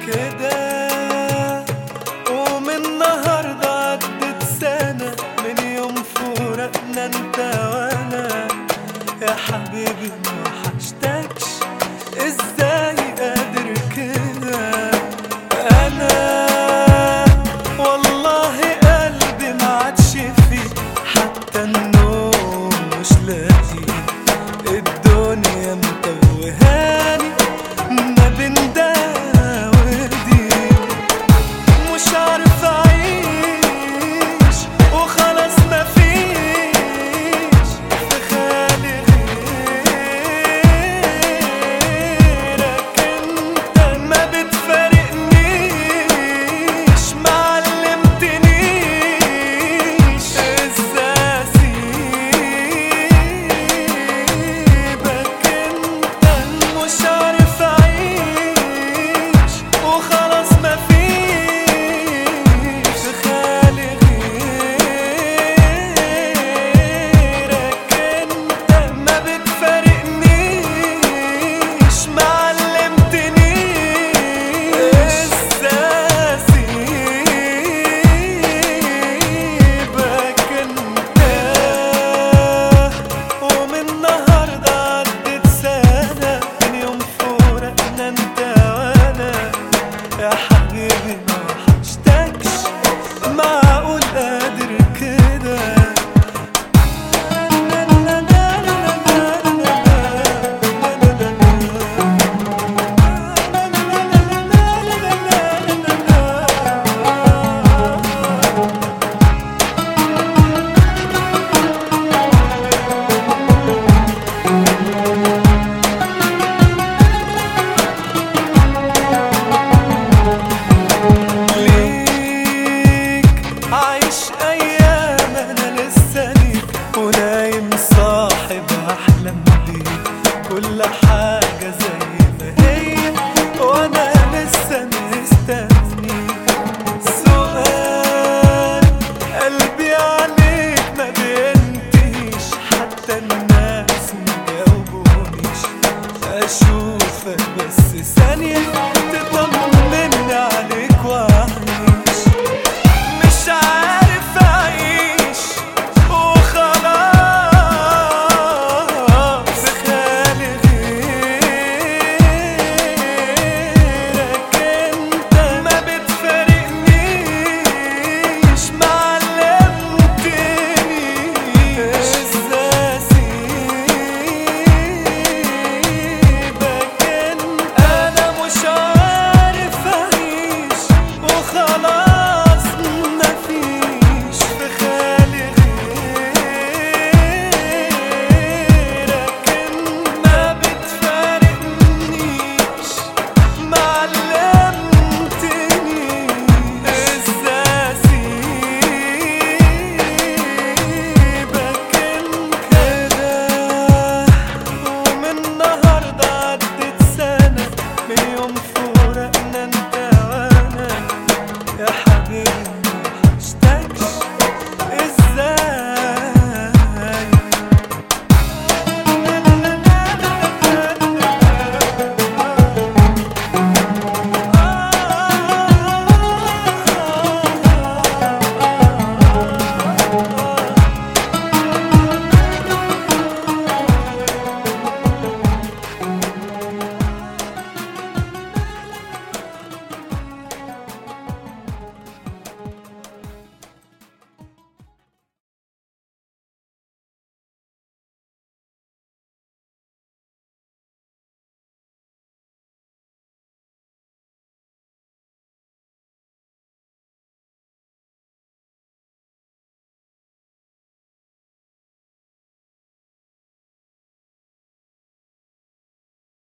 كده ومن النهاردة عدت سنة من يوم فراقنا انت وانا يا حبيبي ما وحشتكش ازاي قادر كده انا والله قلبي ما عادش فيه حتى النوم مش لاقي الدنيا متوهاني ما بين ده ودي مش عارف اعيش وخلاص ما فيش في خيالي غيرك انت ما بتفارقنيش ما علمتنيش ازاي اسيبك انت مش عارف اعيش وخلاص ما فيش في خيالي غيرك انت ما بتفارقنيش ما علمتنيش ازاي اسيبك انت ومن النهارده عدت سنه من يوم فراقنا انت وانا يا حبيبي ما وحشتكش معقول قادر كده ليك عايش ايام انا لسه ليك ونايم صاحب احلم بيك كل حاجه زي ما هي وانا لسه مستنيك سؤال قلبي عليك ما بينتهيش حتى الناس ما جاوبونيش اشوفك بس ثانيه